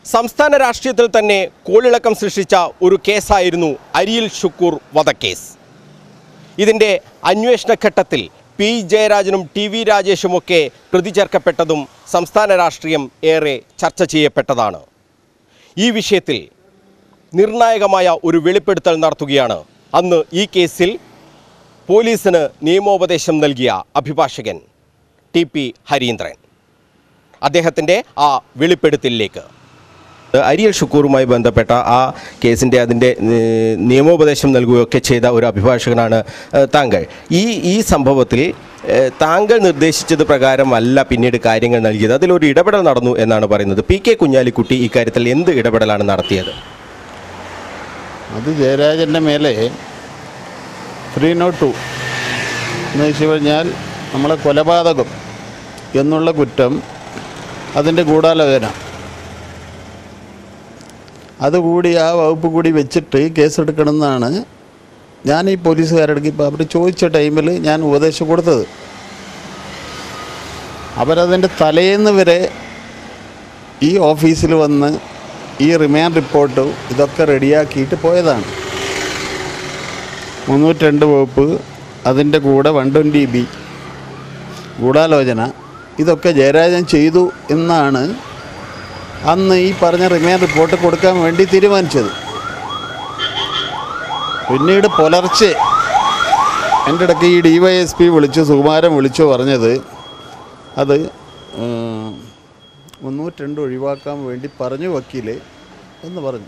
സംസ്ഥാന രാഷ്ട്രീയത്തിൽ തന്നെ കോളിളക്കം സൃഷ്ടിച്ച ഒരു കേസായിരുന്നു അരിയിൽ ഷുക്കൂർ വധക്കേസ് ഇതിൻ്റെ അന്വേഷണ ഘട്ടത്തിൽ പി ജയരാജനും ടി വി രാജേഷുമൊക്കെ പ്രതി ചേർക്കപ്പെട്ടതും സംസ്ഥാന രാഷ്ട്രീയം ഏറെ ചർച്ച ചെയ്യപ്പെട്ടതാണ് ഈ വിഷയത്തിൽ നിർണായകമായ ഒരു വെളിപ്പെടുത്തൽ നടത്തുകയാണ് അന്ന് ഈ കേസിൽ പോലീസിന് നിയമോപദേശം നൽകിയ അഭിഭാഷകൻ ടി പി ഹരീന്ദ്രൻ അദ്ദേഹത്തിൻ്റെ ആ വെളിപ്പെടുത്തലിലേക്ക് അരിയൽ ഷുക്കൂറുമായി ബന്ധപ്പെട്ട ആ കേസിൻ്റെ അതിൻ്റെ ഏഹ്, നിയമോപദേശം നൽകുകയൊക്കെ ചെയ്ത ഒരു അഭിഭാഷകനാണ് ഏഹ്, താങ്കൾ ഈ ഈ സംഭവത്തിൽ ഏഹ്, താങ്കൾ നിർദ്ദേശിച്ചത് പ്രകാരമല്ല പിന്നീട് കാര്യങ്ങൾ നൽകിയത് അതിലൊരു ഇടപെടൽ നടന്നു എന്നാണ് പറയുന്നത് പി കെ കുഞ്ഞാലിക്കുട്ടി ഇക്കാര്യത്തിൽ എന്ത് ഇടപെടലാണ് നടത്തിയത് അത് ജയരാജൻ്റെ മേലെ ത്രീ നോട്ട് ടു എന്ന് വെച്ച് കഴിഞ്ഞാൽ നമ്മളെ കൊലപാതകം എന്നുള്ള കുറ്റം അതിൻ്റെ ഗൂഢാലോചന അതുകൂടി ആ വകുപ്പ് കൂടി വെച്ചിട്ട് കേസെടുക്കണമെന്നാണ് ഞാൻ ഈ പോലീസുകാരുടെ ഇപ്പോൾ അവർ ചോദിച്ച ടൈമിൽ ഞാൻ ഉപദേശം കൊടുത്തത് അവരതിൻ്റെ തലേന്ന് വരെ ഈ ഓഫീസിൽ വന്ന് ഈ റിമാൻഡ് റിപ്പോർട്ട് ഇതൊക്കെ റെഡിയാക്കിയിട്ട് പോയതാണ് മുന്നൂറ്റി രണ്ട് വകുപ്പ് അതിൻ്റെ കൂടെ വൺ ട്വൻറ്റി ബി ഗൂഢാലോചന ഇതൊക്കെ ജയരാജൻ ചെയ്തു എന്നാണ് അന്ന് ഈ പറഞ്ഞ റിമാൻഡ് റിപ്പോർട്ട് കൊടുക്കാൻ വേണ്ടി തീരുമാനിച്ചത് പിന്നീട് പുലർച്ചെ എൻ്റെ ഇടയ്ക്ക് ഈ ഡി വൈ എസ് പി വിളിച്ചു സുകുമാരൻ വിളിച്ചു പറഞ്ഞത് അത് ഉം, മുന്നൂറ്റി രണ്ട് ഒഴിവാക്കാൻ വേണ്ടി പറഞ്ഞു വക്കീല് എന്ന് പറഞ്ഞു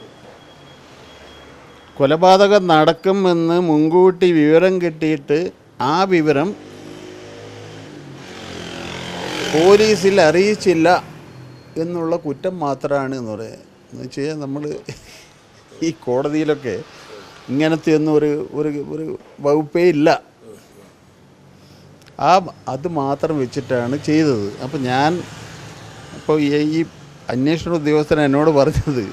കൊലപാതകം നടക്കുമെന്ന് മുൻകൂട്ടി വിവരം കിട്ടിയിട്ട് ആ വിവരം പോലീസിൽ അറിയിച്ചില്ല എന്നുള്ള കുറ്റം മാത്രമാണ് എന്ന് പറയുക എന്ന് വെച്ച് കഴിഞ്ഞാൽ നമ്മൾ ഈ കോടതിയിലൊക്കെ ഇങ്ങനത്തെ ഒന്നും ഒരു ഒരു ഒരു വകുപ്പേ ഇല്ല ആ അത് മാത്രം വെച്ചിട്ടാണ് ചെയ്തത് അപ്പം ഞാൻ അപ്പോൾ ഈ ഈ അന്വേഷണ ഉദ്യോഗസ്ഥൻ എന്നോട് പറഞ്ഞത്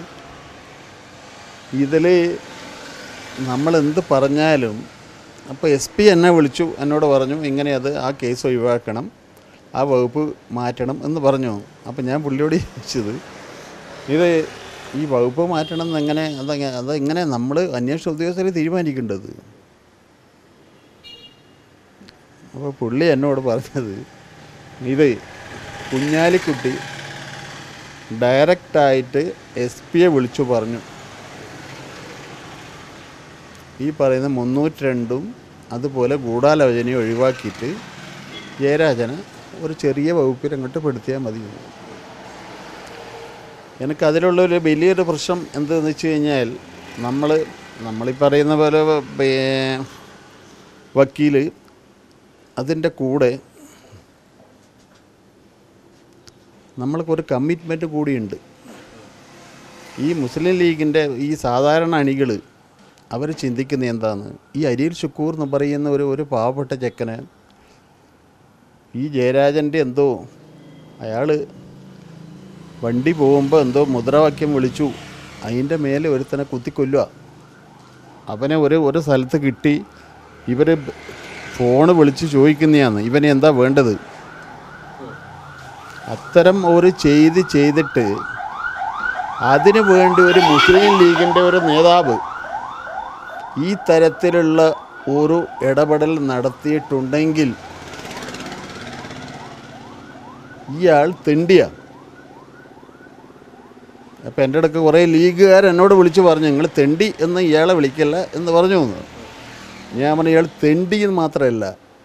ഇതിൽ നമ്മൾ എന്ത് പറഞ്ഞാലും അപ്പോൾ എസ് പി എന്നെ വിളിച്ചു എന്നോട് പറഞ്ഞു ഇങ്ങനെ അത് ആ കേസ് ഒഴിവാക്കണം ആ വകുപ്പ് മാറ്റണം എന്ന് പറഞ്ഞു അപ്പോൾ ഞാൻ പുള്ളിയോട് ചോദിച്ചത് ഇത് ഈ വകുപ്പ് മാറ്റണം എന്നെങ്ങനെ അതെങ്ങനെ അതെങ്ങനെ നമ്മൾ അന്വേഷണ ഉദ്യോഗസ്ഥർ തീരുമാനിക്കേണ്ടത് അപ്പോൾ പുള്ളി എന്നോട് പറഞ്ഞത് ഇത് കുഞ്ഞാലിക്കുട്ടി ഡയറക്റ്റായിട്ട് എസ് പിയെ വിളിച്ചു പറഞ്ഞു ഈ പറയുന്ന മുന്നൂറ്റി രണ്ടും അതുപോലെ ഗൂഢാലോചനയും ഒഴിവാക്കിയിട്ട് ജയരാജന് ഒരു ചെറിയ വകുപ്പിൽ അങ്ങോട്ട് പെടുത്തിയാൽ മതി എനിക്ക് അതിലുള്ളൊരു വലിയൊരു പ്രശ്നം എന്തെന്ന് വെച്ച് കഴിഞ്ഞാൽ നമ്മൾ നമ്മളീ പറയുന്ന പോലെ ബേ- വക്കീല് അതിൻ്റെ കൂടെ നമ്മൾക്കൊരു കമ്മിറ്റ്മെൻറ്റ് കൂടിയുണ്ട് ഈ മുസ്ലിം ലീഗിൻ്റെ ഈ സാധാരണ അണികൾ അവർ ചിന്തിക്കുന്നത് എന്താണ് ഈ അരിയിൽ ഷുക്കൂർ എന്ന് പറയുന്ന ഒരു ഒരു പാവപ്പെട്ട ചെക്കന് ഈ ജയരാജൻ്റെ എന്തോ അയാൾ വണ്ടി പോകുമ്പോൾ എന്തോ മുദ്രാവാക്യം വിളിച്ചു അതിൻ്റെ മേലെ ഒരുത്തനെ കുത്തിക്കൊല്ലുക അവനെ ഒരു ഒരു സ്ഥലത്ത് കിട്ടി ഇവർ ഫോണ് വിളിച്ച് ചോദിക്കുന്നതാണ് ഇവനെ എന്താ വേണ്ടത് അത്തരം ഒരു ചെയ്ത് ചെയ്തിട്ട് അതിനു വേണ്ടി ഒരു മുസ്ലിം ലീഗിൻ്റെ ഒരു നേതാവ് ഈ തരത്തിലുള്ള ഒരു ഇടപെടൽ നടത്തിയിട്ടുണ്ടെങ്കിൽ ഇയാൾ തെണ്ടിയ അപ്പം എൻ്റെ അടുക്ക് കുറേ ലീഗുകാർ എന്നോട് വിളിച്ച് പറഞ്ഞു നിങ്ങൾ തെണ്ടി എന്ന് ഇയാളെ വിളിക്കല്ല എന്ന് പറഞ്ഞു എന്ന് ഞാൻ പറഞ്ഞു ഇയാൾ തെണ്ടി എന്ന് മാത്രമല്ല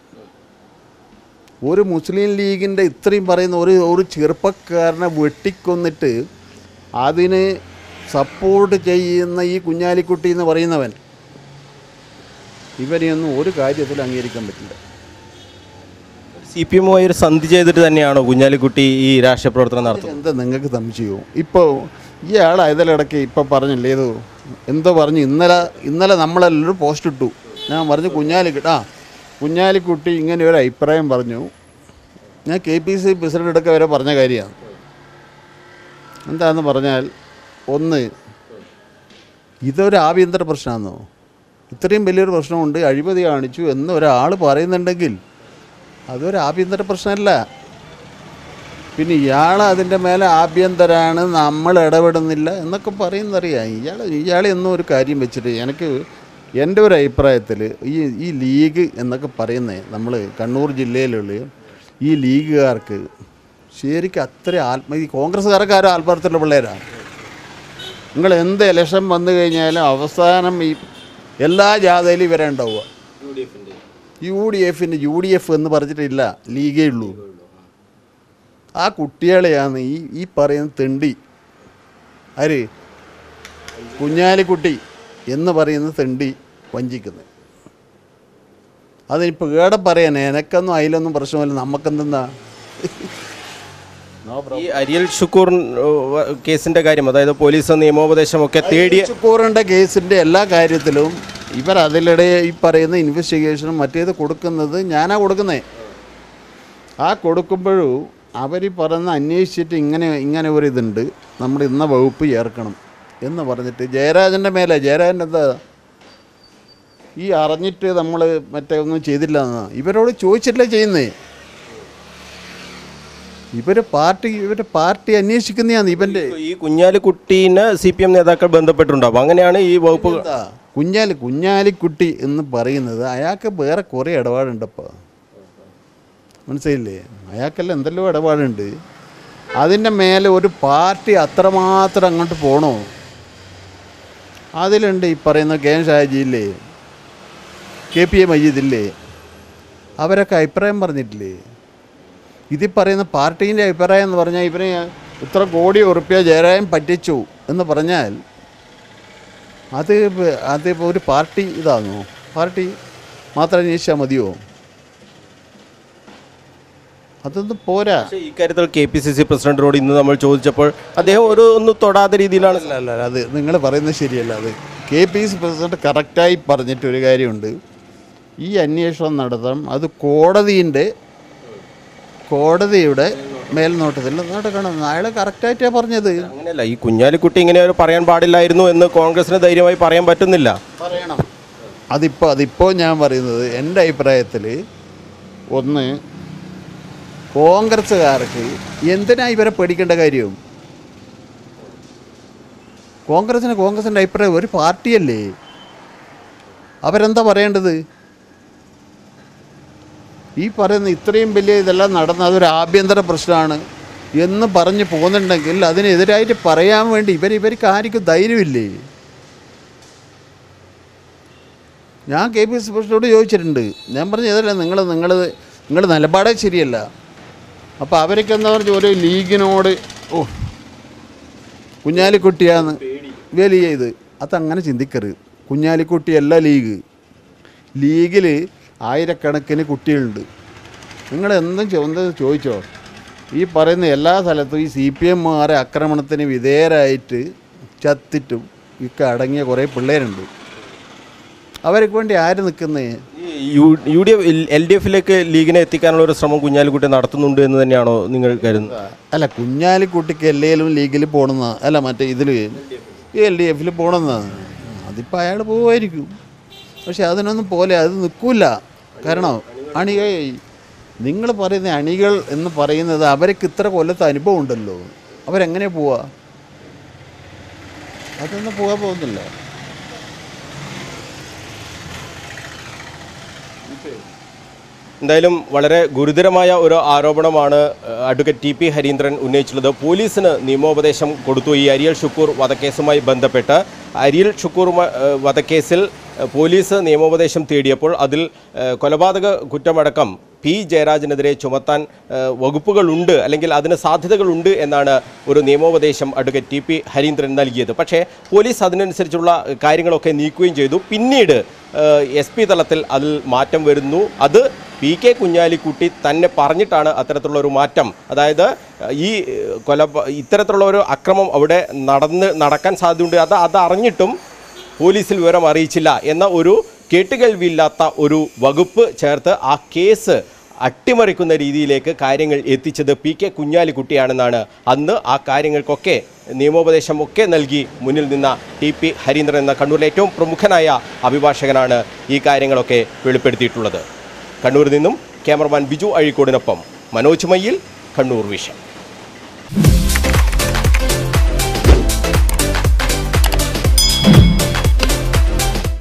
ഒരു മുസ്ലിം ലീഗിൻ്റെ ഇത്രയും പറയുന്ന ഒരു ഒരു ചെറുപ്പക്കാരനെ വെട്ടിക്കൊന്നിട്ട് അതിന് സപ്പോർട്ട് ചെയ്യുന്ന ഈ കുഞ്ഞാലിക്കുട്ടി എന്ന് പറയുന്നവൻ ഇവനെയൊന്നും ഒരു കാര്യത്തിൽ അംഗീകരിക്കാൻ പറ്റില്ല സി പി എമ്മുമായി ഒരു സന്ധി ചെയ്തിട്ട് തന്നെയാണോ കുഞ്ഞാലിക്കുട്ടി ഈ രാഷ്ട്രീയ പ്രവർത്തനം നടത്തുന്നത് എന്താ നിങ്ങൾക്ക് സംശയവും ഇപ്പോൾ ഈ ആൾ ഇതിലിടയ്ക്ക് ഇപ്പോൾ പറഞ്ഞില്ലേ ഇത് എന്തോ പറഞ്ഞു ഇന്നലെ ഇന്നലെ നമ്മളെല്ലാവരും പോസ്റ്റ് ഇട്ടു ഞാൻ പറഞ്ഞു കുഞ്ഞാലിക്കുട്ടി ആ കുഞ്ഞാലിക്കുട്ടി ഇങ്ങനെ ഒരു അഭിപ്രായം പറഞ്ഞു ഞാൻ കെ പി സി പ്രസിഡൻ്റ് എടുക്ക വരെ പറഞ്ഞ കാര്യമാണ് എന്താണെന്ന് പറഞ്ഞാൽ ഒന്ന് ഇതൊരു ആഭ്യന്തര പ്രശ്നമാണെന്നോ ഇത്രയും വലിയൊരു പ്രശ്നമുണ്ട് അഴിമതി കാണിച്ചു എന്ന് ഒരാൾ പറയുന്നുണ്ടെങ്കിൽ അതൊരു ആഭ്യന്തര പ്രശ്നമല്ല പിന്നെ ഇയാൾ അതിൻ്റെ മേലെ ആഭ്യന്തരാണ് നമ്മൾ ഇടപെടുന്നില്ല എന്നൊക്കെ പറയുന്നറിയാം ഇയാൾ ഇയാൾ എന്നും ഒരു കാര്യം വെച്ചിട്ട് എനിക്ക് എൻ്റെ ഒരു അഭിപ്രായത്തിൽ ഈ ഈ ലീഗ് എന്നൊക്കെ പറയുന്നത് നമ്മൾ കണ്ണൂർ ജില്ലയിലുള്ള ഈ ലീഗുകാർക്ക് ശരിക്കും അത്ര ആത്മ ഈ കോൺഗ്രസ്സുകാർക്ക് ആരും ആത്മാർത്ഥമുള്ള പിള്ളേരാണ് നിങ്ങൾ എന്ത് ഇലക്ഷൻ വന്നു കഴിഞ്ഞാലും അവസാനം ഈ എല്ലാ ജാഥയിലും ഇവരെ ഉണ്ടാവുക യു ഡി എഫിൻ്റെ യു ഡി എഫ് എന്ന് പറഞ്ഞിട്ടില്ല ലീഗേ ഉള്ളൂ ആ കുട്ടികളെയാണ് ഈ ഈ പറയുന്ന തെണ്ടി ആര് കുഞ്ഞാലിക്കുട്ടി എന്ന് പറയുന്ന തെണ്ടി വഞ്ചിക്കുന്നത് അതിനിപ്പോൾ ഏടെ പറയാൻ എനക്കൊന്നും അതിലൊന്നും പ്രശ്നമില്ല നമുക്കെന്തെന്നാ ഈ അരിയൽ ഷുക്കൂർ ഏഹ്, കേസിന്റെ കാര്യം അതായത് പോലീസ് നിയമോപദേശമൊക്കെ തേടിയ ചുക്കൂറിൻ്റെ കേസിൻ്റെ എല്ലാ കാര്യത്തിലും ഇവർ അതിലിടെ ഈ പറയുന്ന ഇൻവെസ്റ്റിഗേഷനും മറ്റേത് കൊടുക്കുന്നത് ഞാനാ കൊടുക്കുന്നത് ആ കൊടുക്കുമ്പോഴും അവർ പറഞ്ഞ് അന്വേഷിച്ചിട്ട് ഇങ്ങനെ ഇങ്ങനെ ഒരു ഇതുണ്ട് നമ്മൾ ഇന്ന വകുപ്പ് ചേർക്കണം എന്ന് പറഞ്ഞിട്ട് ജയരാജൻ്റെ മേലെ ജയരാജൻ എന്താ ഈ അറിഞ്ഞിട്ട് നമ്മൾ മറ്റേ ഒന്നും ചെയ്തില്ല എന്നാ ഇവരോട് ചോദിച്ചിട്ടല്ലേ ചെയ്യുന്നേ ഇവർ പാർട്ടി ഇവരുടെ പാർട്ടി അന്വേഷിക്കുന്നതാണ് ഇവൻ്റെ ഈ കുഞ്ഞാലിക്കുട്ടീനെ സി പി എം നേതാക്കൾ ബന്ധപ്പെട്ടിട്ടുണ്ടാവും അങ്ങനെയാണ് ഈ വകുപ്പ് എന്താ കുഞ്ഞാലി കുഞ്ഞാലിക്കുട്ടി എന്ന് പറയുന്നത് അയാൾക്ക് വേറെ കുറേ ഇടപാടുണ്ടപ്പോൾ മനസ്സിലായില്ലേ അയാൾക്കെല്ലാം എന്തെല്ലോ ഇടപാടുണ്ട് അതിൻ്റെ മേലെ ഒരു പാർട്ടി അത്രമാത്രം അങ്ങോട്ട് പോണോ അതിലുണ്ട് ഈ പറയുന്ന കെ എൻ ഷാജിയില്ലേ കെ പി എ മജീദില്ലേ അവരൊക്കെ അഭിപ്രായം പറഞ്ഞിട്ടില്ലേ ഇതിൽ പറയുന്ന പാർട്ടീൻ്റെ അഭിപ്രായം എന്ന് പറഞ്ഞാൽ ഇവനെ ഇത്ര കോടി ഉറുപ്പ്യ ജയരാജൻ പറ്റിച്ചു എന്ന് പറഞ്ഞാൽ അത് പ- അത് ഇപ്പൊ ഒരു പാർട്ടി ഇതാണോ പാർട്ടി മാത്രം അന്വേഷിച്ചാൽ മതിയോ അതൊന്നും പോരാ പക്ഷേ ഇക്കാര്യത്തിൽ കെ പി സി സി പ്രസിഡന്റിനോട് ഇന്ന് നമ്മൾ ചോദിച്ചപ്പോൾ അദ്ദേഹം ഒരു ഒന്ന് തൊടാത്ത രീതിയിലാണ് അല്ല അല്ല അത് നിങ്ങൾ പറയുന്നത് ശരിയല്ല അത് കെ പി സി പ്രസിഡന്റ് കറക്റ്റായി പറഞ്ഞിട്ട് ഒരു കാര്യമുണ്ട് ഈ അന്വേഷണം നടത്തണം അത് കോടതിൻ്റെ കോടതിയുടെ മേൽനോട്ടത്തിൽ നടക്കണം അയാൾ കറക്റ്റായിട്ടാണ് പറഞ്ഞത് അങ്ങനെയല്ല ഈ കുഞ്ഞാലിക്കുട്ടി ഇങ്ങനെ ഒരു പറയാൻ പാടില്ലായിരുന്നു എന്ന് കോൺഗ്രസിന് ധൈര്യമായി പറയാൻ പറ്റുന്നില്ല പറയണം അതിപ്പോൾ അതിപ്പോൾ ഞാൻ പറയുന്നത് എൻ്റെ അഭിപ്രായത്തിൽ ഒന്ന് കോൺഗ്രസ്സുകാർക്ക് എന്തിനാ ഇവരെ പേടിക്കേണ്ട കാര്യം കോൺഗ്രസിന് കോൺഗ്രസിൻ്റെ അഭിപ്രായം ഒരു പാർട്ടിയല്ലേ അവരെന്താ പറയേണ്ടത് ഈ പറയുന്ന ഇത്രയും വലിയ ഇതെല്ലാം നടന്ന അതൊരു ആഭ്യന്തര പ്രശ്നമാണ് എന്ന് പറഞ്ഞ് പോകുന്നുണ്ടെങ്കിൽ അതിനെതിരായിട്ട് പറയാൻ വേണ്ടി ഇവർ ഇവർക്ക് ആർക്കും ധൈര്യമില്ലേ ഞാൻ കെ പി സി പ്രസിഡന്റോട് ചോദിച്ചിട്ടുണ്ട് ഞാൻ പറഞ്ഞു ഇതല്ല നിങ്ങൾ നിങ്ങൾ നിങ്ങൾ നിലപാടേ ശരിയല്ല അപ്പോൾ അവരൊക്കെ എന്താ പറഞ്ഞു ഒരു ലീഗിനോട് ഓ കുഞ്ഞാലിക്കുട്ടിയാന്ന് വലിയ ഇത് അതങ്ങനെ ചിന്തിക്കരുത് കുഞ്ഞാലിക്കുട്ടിയല്ല ലീഗ് ലീഗിൽ ആയിരക്കണക്കിന് കുട്ടികളുണ്ട് നിങ്ങൾ എന്തും ചോ- എന്ത് ചോദിച്ചോ ഈ പറയുന്ന എല്ലാ സ്ഥലത്തും ഈ സി പി എമ്മുകാരെ ആക്രമണത്തിന് വിധേയരായിട്ട് ചത്തിട്ടും ഒക്കെ അടങ്ങിയ കുറേ പിള്ളേരുണ്ട് അവർക്ക് വേണ്ടി ആര് നിൽക്കുന്നേ ഈ U- U D F L D എഫിലേക്ക് ലീഗിനെ എത്തിക്കാനുള്ള ഒരു ശ്രമം കുഞ്ഞാലിക്കുട്ടി നടത്തുന്നുണ്ട് എന്ന് തന്നെയാണോ നിങ്ങൾ കരുതുന്നത് അല്ല കുഞ്ഞാലിക്കുട്ടിക്ക് എല്ലേലും ലീഗിൽ പോകണമെന്ന അല്ല മറ്റേ ഇതിൽ എൽ ഡി എഫിൽ പോകണമെന്നാണ് അതിപ്പോൾ അയാൾ പോവുമായിരിക്കും പക്ഷെ അതിനൊന്നും പോലെ അത് നിൽക്കില്ല കാരണം അണിക നിങ്ങൾ പറയുന്ന അണികൾ എന്ന് പറയുന്നത് അവർക്ക് ഇത്ര കൊല്ലത്തെ അനുഭവം ഉണ്ടല്ലോ അവരെങ്ങനെ പോവാ അതൊന്നും പോകാൻ പോകുന്നില്ല എന്തായാലും വളരെ ഗുരുതരമായ ഒരു ആരോപണമാണ് ഏഹ്, അഡ്വക്കേറ്റ് ടി പി ഹരീന്ദ്രൻ ഉന്നയിച്ചുള്ളത് പോലീസിന് നിയമോപദേശം കൊടുത്തു ഈ അരിയൽ ഷുക്കൂർ വധക്കേസുമായി ബന്ധപ്പെട്ട് അരിയൽ ഷുക്കൂർ മ- ഏഹ്, വധക്കേസിൽ ഏഹ്, പോലീസ് നിയമോപദേശം തേടിയപ്പോൾ അതിൽ ഏഹ്, കൊലപാതക കുറ്റമടക്കം പി ജയരാജനെതിരെ ചുമത്താൻ ഏഹ്, വകുപ്പുകളുണ്ട് അല്ലെങ്കിൽ അതിന് സാധ്യതകളുണ്ട് എന്നാണ് ഒരു നിയമോപദേശം അഡ്വക്കേറ്റ് ടി പി ഹരീന്ദ്രൻ നൽകിയത് പക്ഷേ പോലീസ് അതിനനുസരിച്ചുള്ള കാര്യങ്ങളൊക്കെ നീക്കുകയും ചെയ്തു പിന്നീട് എസ് പി തലത്തിൽ അതിൽ മാറ്റം വരുന്നു അത് പി കെ കുഞ്ഞാലിക്കുട്ടി തന്നെ പറഞ്ഞിട്ടാണ് അത്തരത്തിലുള്ള ഒരു മാറ്റം അതായത് ഏഹ്, ഈ ഏഹ്, കൊല ഇത്തരത്തിലുള്ള ഒരു അക്രമം അവിടെ നടന്ന് നടക്കാൻ സാധ്യതയുണ്ട് അത് അത് അറിഞ്ഞിട്ടും പോലീസിൽ വിവരം അറിയിച്ചില്ല എന്ന ഒരു കേട്ടുകേൾവിയില്ലാത്ത ഒരു വകുപ്പ് ചേർത്ത് ആ കേസ് അട്ടിമറിക്കുന്ന രീതിയിലേക്ക് കാര്യങ്ങൾ എത്തിച്ചത് പി കെ കുഞ്ഞാലിക്കുട്ടിയാണെന്നാണ് അന്ന് ആ കാര്യങ്ങൾക്കൊക്കെ നിയമോപദേശം ഒക്കെ നൽകി മുന്നിൽ നിന്ന ടി പി ഹരീന്ദ്രൻ എന്ന കണ്ണൂരിലെ ഏറ്റവും പ്രമുഖനായ അഭിഭാഷകനാണ് ഈ കാര്യങ്ങളൊക്കെ വെളിപ്പെടുത്തിയിട്ടുള്ളത് കണ്ണൂരിൽ നിന്നും ക്യാമറമാൻ ബിജു അഴീക്കോടിനൊപ്പം മനോജ് മയ്യിൽ കണ്ണൂർ വിഷൻ